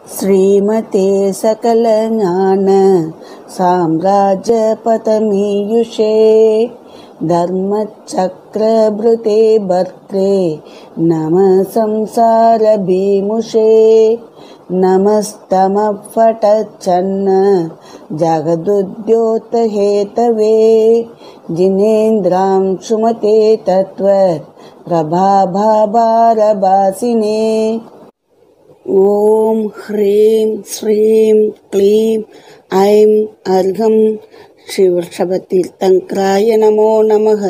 श्रीमते सकलज्ञान साम्राज्यपतमीयुषे धर्मचक्रभृते भर्त्रे नमः संसारभीमुषे नमस्तमफटच्छन्न जगदुद्योतहेतवे जिनेन्द्रां सुमते तत्त्वत् प्रभाभारभासिने ॐ ह्रीं श्रीं क्लीं ऐं अर्घं शिवषभतीर्थङ्कराय नमो நமக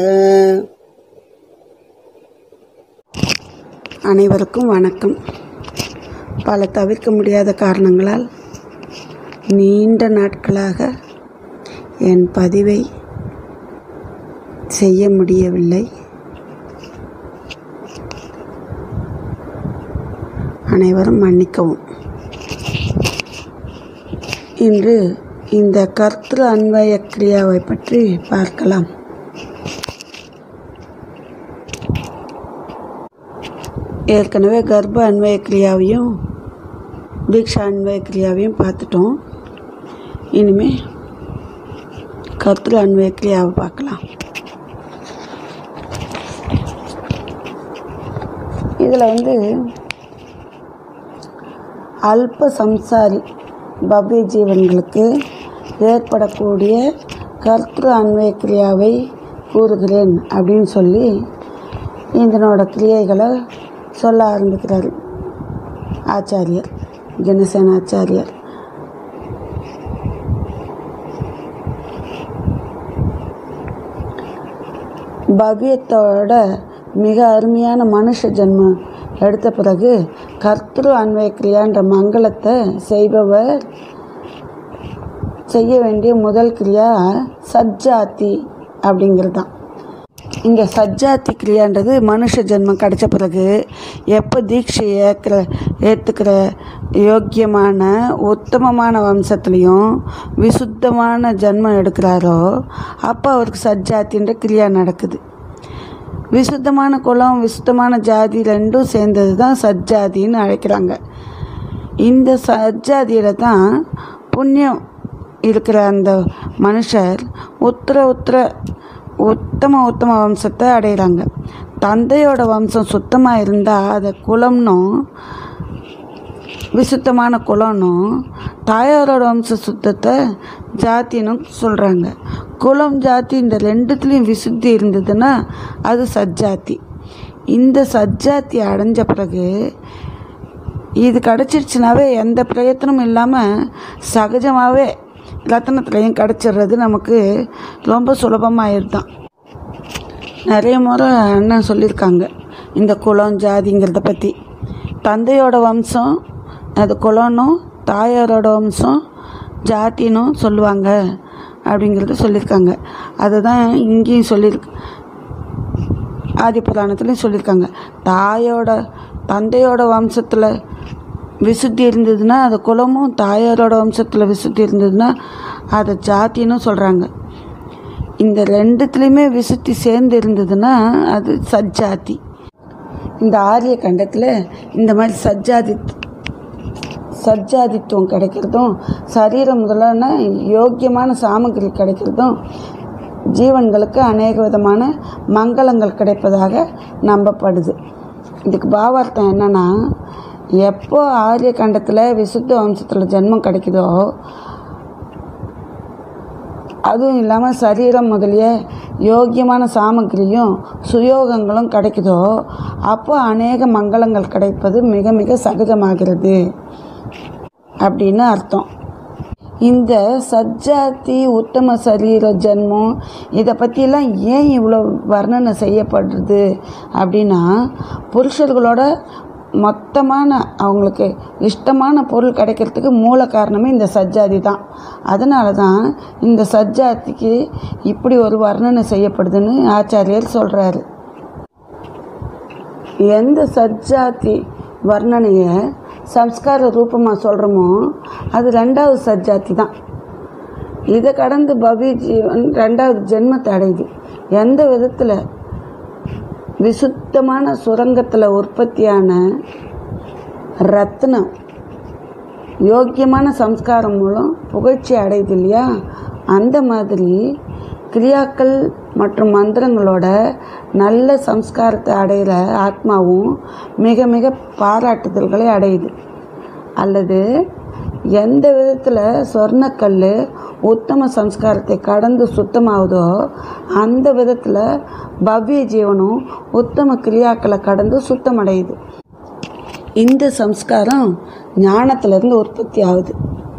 அனைவருக்கும் வணக்கம் பல தவிர்க்க முடியாத காரணங்களால் நீண்ட நாட்களாக என் பதிவை செய்ய முடியவில்லை அனைவரும் மன்னிக்கவும் இன்று இந்த கர்த்திரு அன்வய கிரியாவை பற்றி பார்க்கலாம் ஏற்கனவே கர்ப்ப அன்வய கிரியாவையும் தீக்ஷா அன்வய கிரியாவையும் பார்த்துட்டோம் இனிமே கர்த்திரு அன்வய கிரியாவை பார்க்கலாம் இதில் வந்து அல்ப சம்சாரி பவ்ய ஜீவன்களுக்கு ஏற்படக்கூடிய கர்த்திரு அன்வய கிரியாவை கூறுகிறேன் அப்படின்னு சொல்லி இதனோட கிரியைகளை சொல்ல ஆரம்பிக்கிறார் ஆச்சாரியர் ஜனசேன ஆச்சாரியர் பவ்யத்தோட மிக அருமையான மனுஷ ஜென்மம் எடுத்த பிறகு கர்த்திரு அன்வய கிரியான்ற மங்களத்தை செய்பவர் செய்ய வேண்டிய முதல் கிரியா சஜ்ஜாத்தி அப்படிங்கிறது தான் இந்த சஜ்ஜாத்தி கிரியான்றது மனுஷ ஜென்மம் கிடைச்ச பிறகு எப்போ தீட்சை ஏற்கிற ஏற்றுக்கிற யோக்கியமான உத்தமமான வம்சத்துலேயும் விசுத்தமான ஜென்மம் எடுக்கிறாரோ அப்போ அவருக்கு சஜ்ஜாத்தின்ற கிரியா நடக்குது விசுத்தமான குலம் விசுத்தமான ஜாதி ரெண்டும் சேர்ந்தது தான் சஜ்ஜாதின்னு அழைக்கிறாங்க இந்த சஜ்ஜாதியில் தான் புண்ணியம் இருக்கிற அந்த மனுஷர் உத்தர உத்தர உத்தம உத்தம வம்சத்தை அடைகிறாங்க தந்தையோட வம்சம் சுத்தமாக இருந்தால் அதை குலம்னும் விசுத்தமான குலம்னும் தாயாரோட வம்ச சுத்தத்தை ஜாத்தினும் சொல்கிறாங்க குலம் ஜாதி இந்த ரெண்டுத்துலேயும் விசுத்தி இருந்ததுன்னா அது சஜ்ஜாத்தி இந்த சஜ்ஜாத்தி அடைஞ்ச பிறகு இது கிடச்சிருச்சுனாவே எந்த பிரயத்தனமும் இல்லாமல் சகஜமாகவே ரத்தனத்துலேயும் கிடச்சிடுறது நமக்கு ரொம்ப சுலபமாயிருதான் நிறைய முறை அண்ணன் சொல்லியிருக்காங்க இந்த குலம் ஜாதிங்கிறத பற்றி தந்தையோட வம்சம் அது குலம்னும் தாயாரோட வம்சம் ஜாத்தினும் சொல்லுவாங்க அப்படிங்கிறத சொல்லியிருக்காங்க அதுதான் இங்கேயும் சொல்லியிருக்கு ஆதி புராணத்துலேயும் சொல்லியிருக்காங்க தாயோட தந்தையோட வம்சத்தில் விசுத்தி இருந்ததுன்னா அது குலமும் தாயாரோட வம்சத்தில் விசுத்தி இருந்ததுன்னா அதை ஜாத்தின்னு சொல்கிறாங்க இந்த ரெண்டுத்துலேயுமே விசுத்தி சேர்ந்து இருந்ததுன்னா அது சஜ்ஜாதி இந்த ஆரிய கண்டத்தில் இந்த மாதிரி சஜ்ஜாதி சஜ்ஜாதித்துவம் கிடைக்கிறதும் சரீரம் முதலான யோக்கியமான சாமகிரி கிடைக்கிறதும் ஜீவன்களுக்கு அநேக விதமான மங்களங்கள் கிடைப்பதாக நம்பப்படுது இதுக்கு பாவார்த்தம் என்னென்னா எப்போ ஆரிய கண்டத்தில் விசுத்த வம்சத்தில் ஜென்மம் கிடைக்குதோ அதுவும் இல்லாமல் சரீரம் முதலிய யோக்கியமான சாமகிரியும் சுயோகங்களும் கிடைக்குதோ அப்போ அநேக மங்களங்கள் கிடைப்பது மிக மிக சகஜமாகிறது அப்படின்னு அர்த்தம் இந்த சஜ்ஜாத்தி உத்தம சரீர ஜென்மம் இதை பற்றியெல்லாம் ஏன் இவ்வளோ வர்ணனை செய்யப்படுறது அப்படின்னா புருஷர்களோட மொத்தமான அவங்களுக்கு இஷ்டமான பொருள் கிடைக்கிறதுக்கு மூல காரணமே இந்த சஜ்ஜாதி தான் அதனால தான் இந்த சஜ்ஜாதிக்கு இப்படி ஒரு வர்ணனை செய்யப்படுதுன்னு ஆச்சாரியர் சொல்கிறாரு எந்த சஜ்ஜாதி வர்ணனையை சம்ஸ்கார ரூபமாக சொல்கிறோமோ அது ரெண்டாவது சஜ்ஜாதி தான் இதை கடந்து பவி ஜீவன் ரெண்டாவது ஜென்மத்தை அடையுது எந்த விதத்தில் விசுத்தமான சுரங்கத்தில் உற்பத்தியான ரத்னம் யோக்கியமான சம்ஸ்காரம் மூலம் புகழ்ச்சி அடையுது இல்லையா அந்த மாதிரி கிரியாக்கள் மற்றும் மந்திரங்களோட நல்ல சம்ஸ்காரத்தை அடைகிற ஆத்மாவும் மிக மிக பாராட்டுதல்களை அடையுது அல்லது எந்த விதத்தில் சொர்ணக்கல் உத்தம சம்ஸ்காரத்தை கடந்து சுத்தமாகுதோ அந்த விதத்தில் பவ்ய ஜீவனும் உத்தம கிரியாக்களை கடந்து சுத்தமடையுது இந்த சம்ஸ்காரம் ஞானத்திலிருந்து உற்பத்தி ஆகுது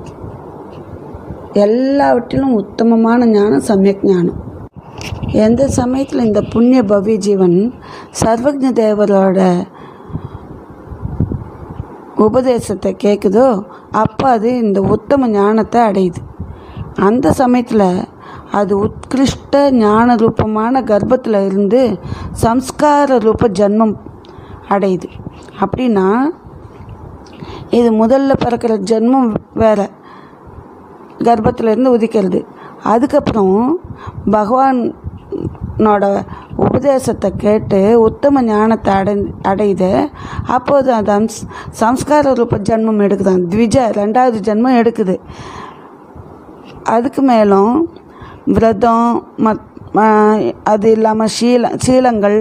எல்லாவற்றிலும் உத்தமமான ஞானம் சமயக் ஞானம் எந்த சமயத்தில் இந்த புண்ணிய பவ்ய ஜீவன் சர்வஜ தேவரோட உபதேசத்தை கேட்குதோ அப்போ அது இந்த உத்தம ஞானத்தை அடையுது அந்த சமயத்தில் அது உத்கிருஷ்ட ஞான ரூபமான கர்ப்பத்தில் இருந்து சம்ஸ்கார ரூப ஜன்மம் அடையுது அப்படின்னா இது முதல்ல பிறக்கிற ஜென்மம் வேற கர்ப்பத்திலேருந்து உதிக்கிறது அதுக்கப்புறம் பகவானோட உபதேசத்தை கேட்டு உத்தம ஞானத்தை அடை அடையுது அப்போது அது அம்ஸ் சம்ஸ்கார ரூப ஜென்மம் எடுக்குதான் த்விஜ ரெண்டாவது ஜென்மம் எடுக்குது அதுக்கு மேலும் விரதம் மத் ம- அது இல்லாமல் சீல சீலங்கள்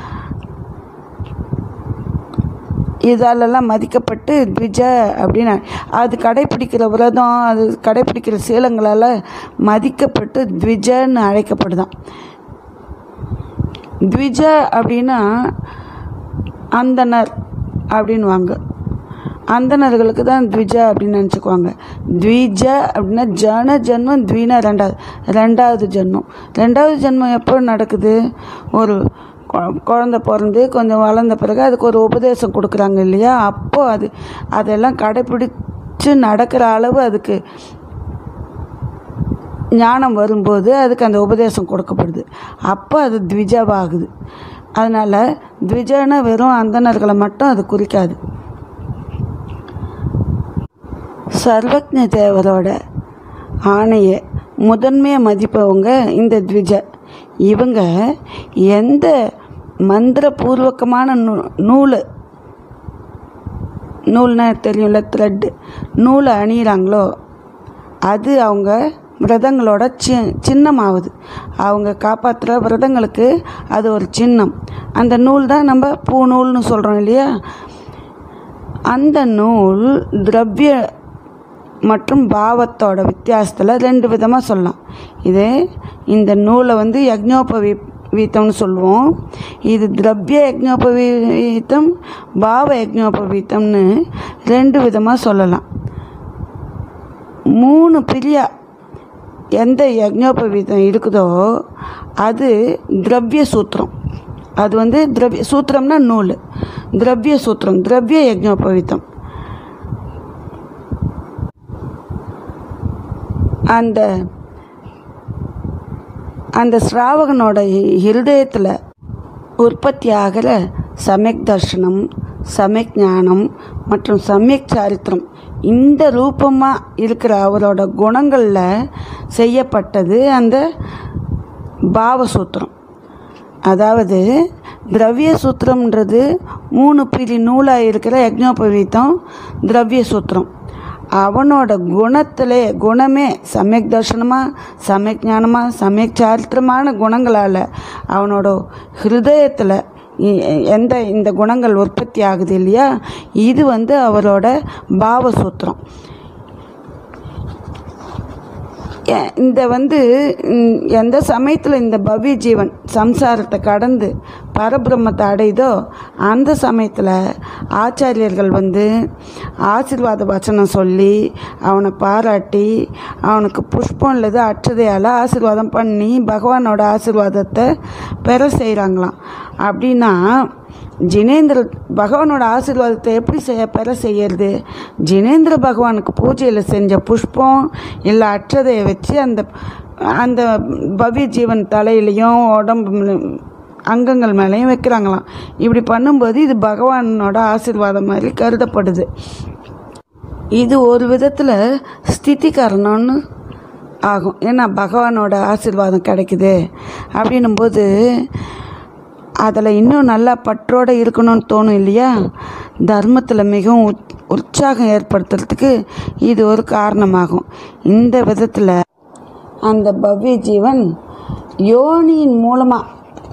இதாலெல்லாம் மதிக்கப்பட்டு த்விஜ அப்படின்னு அது கடைப்பிடிக்கிற விரதம் அது கடைப்பிடிக்கிற சீலங்களால் மதிக்கப்பட்டு த்விஜன்னு அழைக்கப்படுதான் த்விஜ அப்படின்னா அந்தனர் அப்படின்வாங்க அந்தணர்களுக்கு தான் த்விஜ அப்படின்னு நினச்சிக்குவாங்க த்விஜ அப்படின்னா ஜன ஜென்மம் த்வீனா ரெண்டாவது ரெண்டாவது ஜென்மம் ரெண்டாவது ஜென்மம் எப்போ நடக்குது ஒரு கொ- குழந்தை பிறந்து கொஞ்சம் வளர்ந்த பிறகு அதுக்கு ஒரு உபதேசம் கொடுக்குறாங்க இல்லையா அப்போ அது அதெல்லாம் கடைப்பிடிச்சு நடக்கிற அளவு அதுக்கு ஞானம் வரும்போது அதுக்கு அந்த உபதேசம் கொடுக்கப்படுது அப்போ அது த்விஜவாகுது அதனால் த்விஜனா வெறும் அந்தணர்களை மட்டும் அது குறிக்காது சர்வஜ தேவரோட ஆணையை முதன்மையாக மதிப்பவங்க இந்த த்விஜ இவங்க எந்த மந்திரபூர்வகமான நூ நூல் நூல்னா தெரியும்ல த்ரெட்டு நூலை அணியிறாங்களோ அது அவங்க விரதங்களோட சி சின்னமாகுது அவங்க காப்பாற்றுற விரதங்களுக்கு அது ஒரு சின்னம் அந்த நூல் தான் நம்ம பூநூல்னு சொல்கிறோம் இல்லையா அந்த நூல் திரவிய மற்றும் பாவத்தோட வித்தியாசத்தில் ரெண்டு விதமாக சொல்லலாம் இதே இந்த நூலை வந்து யக்ஞோபவி வீத்தம்னு சொல்லுவோம் இது திரவிய யக்ஞோபவீத்தம் பாவ யக்ஞோபவீத்தம்னு ரெண்டு விதமாக சொல்லலாம் மூணு பிரியா எந்த யக்ஞோபவீதம் இருக்குதோ அது திரவிய சூத்திரம் அது வந்து திரவிய சூத்திரம்னா நூல் திரவிய சூத்திரம் திரவிய யக்ஞோபவீதம் அந்த அந்த ஸ்ராவகனோட ஹிருதயத்தில் உற்பத்தி ஆகிற சமயக் தர்ஷனம் சமயக் ஞானம் மற்றும் சமயக் சாரித்திரம் இந்த ரூபமாக இருக்கிற அவரோட குணங்களில் செய்யப்பட்டது அந்த பாவசூத்திரம் அதாவது திரவிய சூத்திரம்ன்றது மூணு பிரி நூலாக இருக்கிற யக்ஞோபவீதம் திரவிய சூத்திரம் அவனோட குணத்திலே குணமே சமயக் தர்ஷனமாக சமயக் ஞானமாக சமயக் சாரித்திரமான குணங்களால் அவனோட ஹிருதயத்தில் இ- எந்த இந்த குணங்கள் உற்பத்தி ஆகுது இல்லையா இது வந்து அவரோட பாவசூத்திரம் எ- இந்த வந்து ம், எந்த சமயத்தில் இந்த பவ்ய ஜீவன் சம்சாரத்தை கடந்து பரபிரம்மத்தை அடையுதோ அந்த சமயத்தில் ஆச்சாரியர்கள் வந்து ஆசீர்வாத வச்சனம் சொல்லி அவனை பாராட்டி அவனுக்கு புஷ்பம் இல்லது அற்றதையால் ஆசீர்வாதம் பண்ணி பகவானோட ஆசீர்வாதத்தை பெற செய்கிறாங்களாம் அப்படின்னா ஜினேந்திர பகவானோட ஆசீர்வாதத்தை எப்படி செய்ய பெற செய்யறது ஜினேந்திர பகவானுக்கு பூஜையில் செஞ்ச புஷ்பம் இல்லை அற்றதையை வச்சு அந்த அந்த பவ்ய ஜீவன் தலையிலையும் உடம்பு மேல- அங்கங்கள் மேலேயும் வைக்கிறாங்களாம் இப்படி பண்ணும்போது இது பகவானோட ஆசீர்வாதம் மாதிரி கருதப்படுது இது ஒரு விதத்தில் ஸ்திதி காரணம்னு ஆகும் ஏன்னா பகவானோட ஆசீர்வாதம் கிடைக்குது அப்படின்னும்போது அதில் இன்னும் நல்லா பற்றோடு இருக்கணும்னு தோணும் இல்லையா தர்மத்தில் மிகவும் உத்- உற்சாகம் ஏற்படுத்துறதுக்கு இது ஒரு காரணமாகும் இந்த விதத்தில் அந்த பவ்ய ஜீவன் யோனியின் மூலமாக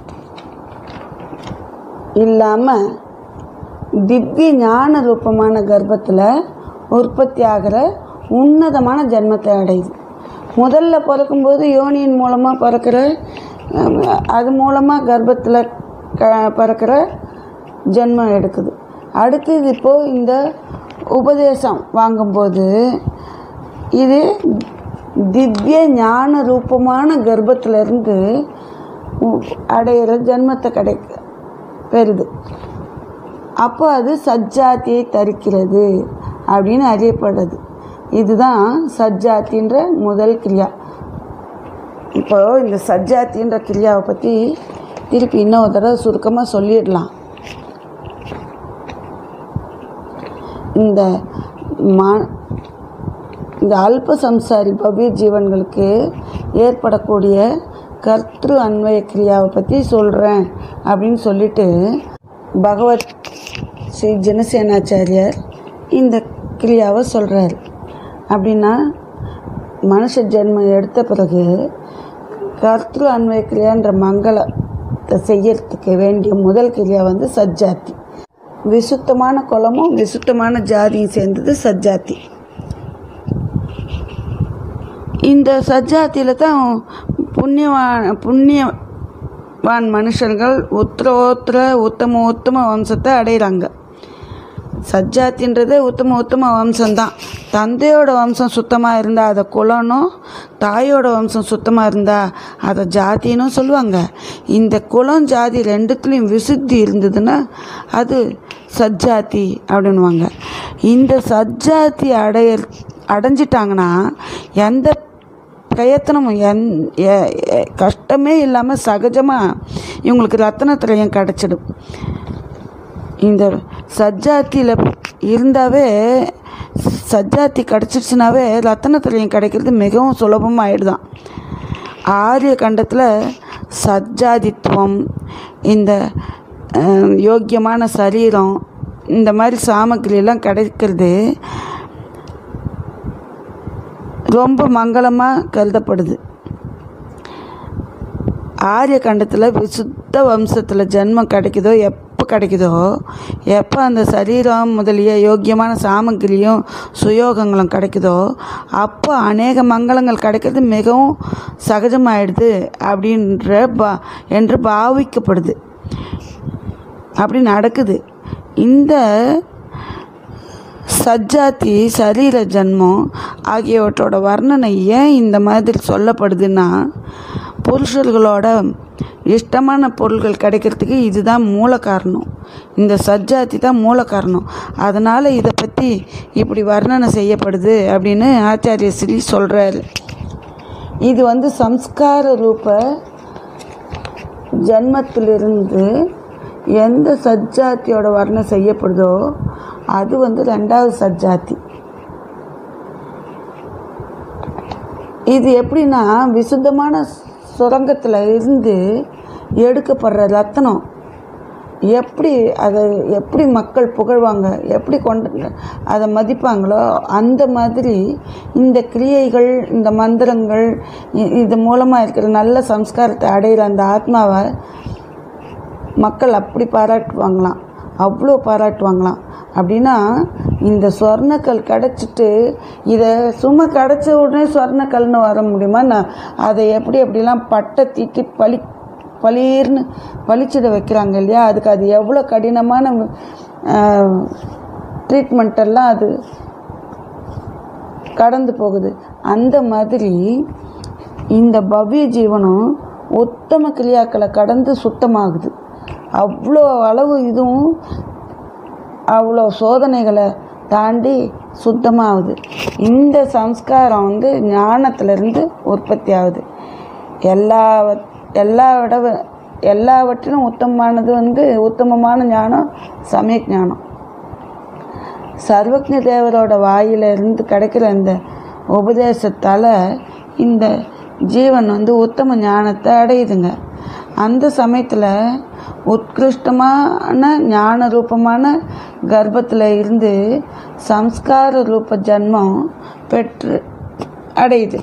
இல்லாமல் திவ்ய ஞான ரூபமான கர்ப்பத்தில் உற்பத்தி ஆகிற உன்னதமான ஜென்மத்தை அடையுது முதல்ல பிறக்கும்போது யோனியின் மூலமாக பிறக்கிற அஹ், அது மூலமாக கர்ப்பத்தில் க பிறக்கிற ஜென்மம் எடுக்குது அடுத்தது இப்போது இந்த உபதேசம் வாங்கும்போது இது திவ்ய ஞான ரூபமான கர்ப்பத்திலிருந்து உ- அடையிற ஜென்மத்தை கிடைக்க பெறுது அப்போ அது சஜ்ஜாத்தியை தரிக்கிறது அப்படின்னு அறியப்படுது இதுதான் சஜ்ஜாத்தின்ற முதல் கிரியா இப்போ இந்த சஜ்ஜாத்தின்ற கிரியாவை பற்றி திருப்பி இன்னொரு தடவை சுருக்கமாக சொல்லிடலாம் இந்த மா இந்த அல்ப சம்சாரி பவ்ய ஜீவன்களுக்கு ஏற்படக்கூடிய கர்த்திரு அன்வய கிரியாவை பற்றி சொல்கிறேன் அப்படின்னு சொல்லிட்டு பகவத் ஸ்ரீ ஜனசேனாச்சாரியார் இந்த கிரியாவை சொல்கிறார் அப்படின்னா மனுஷ ஜென்மம் எடுத்த பிறகு கர்த்திரு அன்வய கிரியான்ற மங்களத்தை செய்யறதுக்கு வேண்டிய முதல் கிரியா வந்து சஜ்ஜாத்தி விசுத்தமான குலமும் விசுத்தமான ஜாதியும் சேர்ந்தது சஜ்ஜாத்தி இந்த சஜ்ஜாத்தியில் தான் புண்ணியவான் புண்ணியவான் மனுஷர்கள் உத்தரோத்தர உத்தம உத்தம வம்சத்தை அடைகிறாங்க சஜ்ஜாத்தின்றதே உத்தம உத்தம வம்சம்தான் தந்தையோட வம்சம் சுத்தமாக இருந்தால் அதை குலனும் தாயோட வம்சம் சுத்தமாக இருந்தால் அதை ஜாதினும் சொல்லுவாங்க இந்த குலம் ஜாதி ரெண்டுத்துலேயும் விசுத்தி இருந்ததுன்னா அது சஜ்ஜாத்தி அப்படின்வாங்க இந்த சஜ்ஜாத்தி அடைய அடைஞ்சிட்டாங்கன்னா எந்த பிரயத்தனமும் என் எ- எ- கஷ்டமே இல்லாமல் சகஜமாக இவங்களுக்கு ரத்தனத்திரயம் கிடச்சிடும் இந்த சஜ்ஜாத்தியில் இருந்தாவே சஜ்ஜாத்தி கிடச்சிருச்சுனாவே ரத்தனத்திரயம் கிடைக்கிறது மிகவும் சுலபமாகிடுதான் ஆரிய கண்டத்தில் சஜ்ஜாதித்துவம் இந்த அஹ், யோக்கியமான சரீரம் இந்த மாதிரி சாமக்கிரி எல்லாம் கிடைக்கிறது ரொம்ப மங்களமாக கருதப்படுது ஆரிய கண்டத்தில் விசுத்த வம்சத்தில் ஜென்மம் கிடைக்குதோ எப்போ கிடைக்குதோ எப்போ அந்த சரீரம் முதலிய யோக்கியமான சாமக்கிரியும் சுயோகங்களும் கிடைக்குதோ அப்போ அநேக மங்களங்கள் கிடைக்கிறது மிகவும் சகஜமாயிடுது அப்படின்ற பா என்று பாவிக்கப்படுது அப்படி நடக்குது இந்த சஜ்ஜாத்தி சரீர ஜன்மம் ஆகியவற்றோட வர்ணனை ஏன் இந்த மாதிரி சொல்லப்படுதுன்னா புருஷர்களோட இஷ்டமான பொருள்கள் கிடைக்கிறதுக்கு இதுதான் மூல காரணம் இந்த சஜ்ஜாத்தி தான் மூல காரணம் அதனால் இதை பற்றி இப்படி வர்ணனை செய்யப்படுது அப்படின்னு ஆச்சாரிய ஸ்ரீ சொல்கிறாரு இது வந்து சம்ஸ்கார ரூப ஜன்மத்திலிருந்து எந்த சஜ்ஜாத்தியோட வர்ணம் செய்யப்படுதோ அது வந்து ரெண்டாவது சஜ்ஜாத்தி இது எப்படின்னா விசுத்தமான சுரங்கத்தில் இருந்து எடுக்கப்படுற ரத்தனம் எப்படி அதை எப்படி மக்கள் புகழ்வாங்க எப்படி கொண்டு அதை மதிப்பாங்களோ அந்த மாதிரி இந்த கிரியைகள் இந்த மந்திரங்கள் இ- இது மூலமாக இருக்கிற நல்ல சம்ஸ்காரத்தை அடையிற அந்த ஆத்மாவை மக்கள் அப்படி பாராட்டுவாங்களாம் அவ்வளோ பாராட்டுவாங்களாம் அப்படின்னா இந்த சொர்ணக்கல் கிடச்சிட்டு இதை சும்மா கிடச்ச உடனே சொர்ணக்கல்னு வர முடியுமா நான் அதை எப்படி எப்படிலாம் பட்டை தீட்டி பளி பளீர்னு பளிச்சிட வைக்கிறாங்க இல்லையா அதுக்கு அது எவ்வளோ கடினமான ட்ரீட்மெண்ட் எல்லாம் அது கடந்து போகுது அந்த மாதிரி இந்த பவ்ய ஜீவனம் உத்தம கிரியாக்களை கடந்து சுத்தமாகுது அவ்வளோ அளவு இதுவும் அவ்வளோ சோதனைகளை தாண்டி சுத்தமாகுது இந்த சம்ஸ்காரம் வந்து ஞானத்திலிருந்து உற்பத்தி ஆகுது எல்லா எல்லாவிட எல்லாவற்றிலும் உத்தமமானது வந்து உத்தமமான ஞானம் சமய ஞானம் சர்வஜ தேவரோட வாயில இருந்து கிடைக்கிற இந்த உபதேசத்தால் இந்த ஜீவன் வந்து உத்தம ஞானத்தை அடையுதுங்க அந்த சமயத்தில் உத்கிருஷ்டமான ஞான ரூபமான கர்ப்பத்தில் இருந்து சம்ஸ்கார ரூப ஜன்மம் பெற்று அடையுது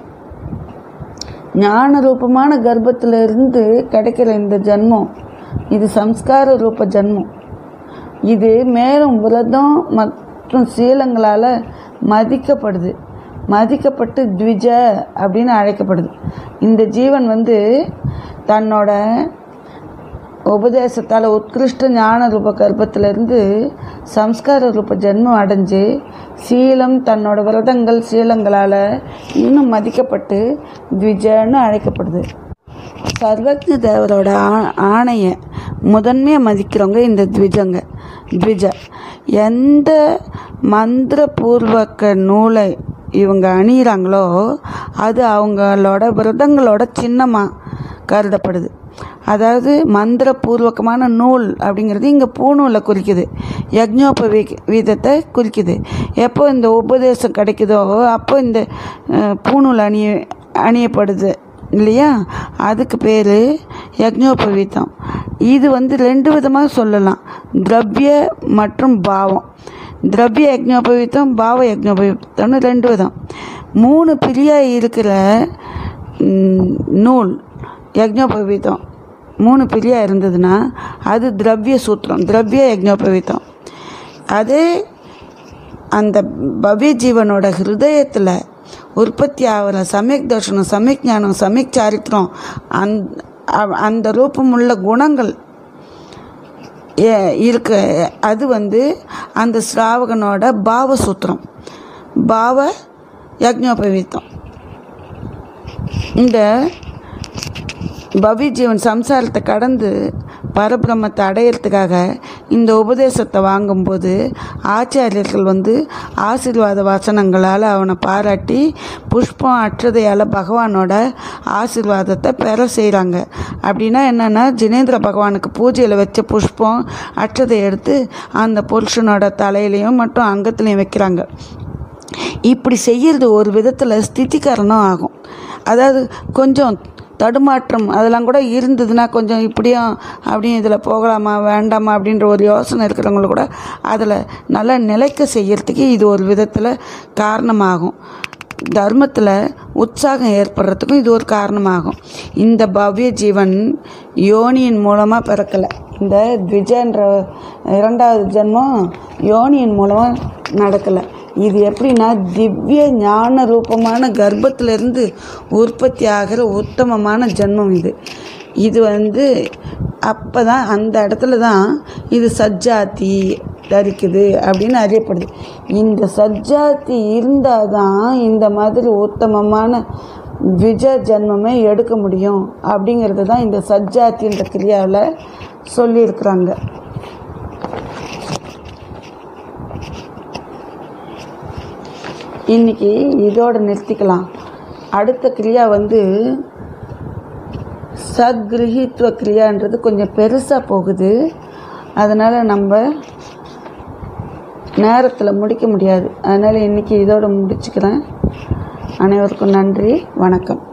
ஞான ரூபமான கர்ப்பத்தில் இருந்து கிடைக்கிற இந்த ஜன்மம் இது சம்ஸ்கார ரூப ஜன்மம் இது மேலும் விரதம் மற்றும் சீலங்களால் மதிக்கப்படுது மதிக்கப்பட்டு த்விஜ அப்படின்னு அழைக்கப்படுது இந்த ஜீவன் வந்து தன்னோட உபதேசத்தால் உத்கிருஷ்ட ஞான ரூப கர்ப்பத்திலிருந்து சம்ஸ்கார ரூப ஜென்மம் அடைஞ்சு சீலம் தன்னோட விரதங்கள் சீலங்களால் இன்னும் மதிக்கப்பட்டு த்விஜன்னு அழைக்கப்படுது சர்வக்ன தேவரோட ஆ- ஆணையை முதன்மையாக மதிக்கிறவங்க இந்த த்விஜங்க த்விஜ எந்த மந்திர பூர்வக்க நூலை இவங்க அணியிறாங்களோ அது அவங்களோட விரதங்களோட சின்னமாக கருதப்படுது அதாவது மந்திர பூர்வகமான நூல் அப்படிங்கிறது இங்கே பூநூலை குறிக்குது யக்ஞோபவி வீதத்தை குறிக்குது எப்போ இந்த உபதேசம் கிடைக்குதோ அப்போ இந்த அஹ், பூநூல் அணிய அணியப்படுது இல்லையா அதுக்கு பேர் யக்ஞோபவீதம் இது வந்து ரெண்டு விதமாக சொல்லலாம் திரவிய மற்றும் பாவம் திரவிய யக்ஞோபவீதம் பாவ யக்ஞோபவீதம்னு ரெண்டு விதம் மூணு பிரியாக இருக்கிற ம், நூல் யக்ஞோபவீதம் மூணு பிரியாக இருந்ததுன்னா அது திரவிய சூத்திரம் திரவிய யக்ஞோபவீதம் அதே அந்த பவ்ய ஜீவனோட ஹிருதயத்தில் உற்பத்தி ஆகிற சமயக் தர்ஷனம் சமயக் ஞானம் சமயக் சாரித்திரம் அந் அ- அந்த ரூபமுள்ள குணங்கள் ஏ- இருக்கு அது வந்து அந்த ஸ்ராவகனோட பாவ சூத்திரம் பாவ யக்ஞோபவீத்தம் இந்த பவி ஜீவன் சம்சாரத்தை கடந்து பரபிரம்மத்தை அடையிறதுக்காக இந்த உபதேசத்தை வாங்கும்போது ஆச்சாரியர்கள் வந்து ஆசீர்வாத வசனங்களால் அவனை பாராட்டி புஷ்பம் அற்றதையால் பகவானோட ஆசீர்வாதத்தை பெற செய்கிறாங்க அப்படின்னா என்னென்னா ஜினேந்திர பகவானுக்கு பூஜையில் வச்ச புஷ்பம் அற்றதை எடுத்து அந்த புருஷனோட தலையிலையும் மற்றும் அங்கத்துலையும் வைக்கிறாங்க இப்படி செய்யறது ஒரு விதத்தில் ஸ்திதிகரணம் ஆகும் அதாவது கொஞ்சம் தடுமாற்றம் அதெல்லாம் கூட இருந்ததுன்னா கொஞ்சம் இப்படியும் அப்படியும் இதில் போகலாமா வேண்டாமா அப்படின்ற ஒரு யோசனை இருக்கிறவங்கள கூட அதில் நல்லா நிலைக்க செய்யறதுக்கு இது ஒரு விதத்தில் காரணமாகும் தர்மத்தில் உற்சாகம் ஏற்படுறதுக்கும் இது ஒரு காரணமாகும் இந்த பவ்ய ஜீவன் யோனியின் மூலமாக பிறக்கலை இந்த த்விஜன்ற இரண்டாவது ஜென்மம் யோனியின் மூலமாக நடக்கலை இது எப்படின்னா திவ்ய ஞான ரூபமான கர்ப்பத்திலிருந்து உற்பத்தி ஆகிற உத்தமமான ஜென்மம் இது இது வந்து அப்போ தான் அந்த இடத்துல தான் இது சஜ்ஜாத்தி தரிக்குது அப்படின்னு அறியப்படுது இந்த சஜ்ஜாத்தி இருந்தால் தான் இந்த மாதிரி உத்தமமான விஜ ஜென்மமே எடுக்க முடியும் அப்படிங்கிறது தான் இந்த சஜ்ஜாத்தின்ற கிரியாவில் சொல்லியிருக்கிறாங்க இன்னைக்கு இதோட நிறுத்திக்கலாம் அடுத்த கிரியா வந்து சத்கிரகித்வ கிரியான்றது கொஞ்சம் பெருசாக போகுது அதனால் நம்ம நேரத்தில் முடிக்க முடியாது அதனால் இன்றைக்கி இதோட முடிச்சுக்கிறேன் அனைவருக்கும் நன்றி வணக்கம்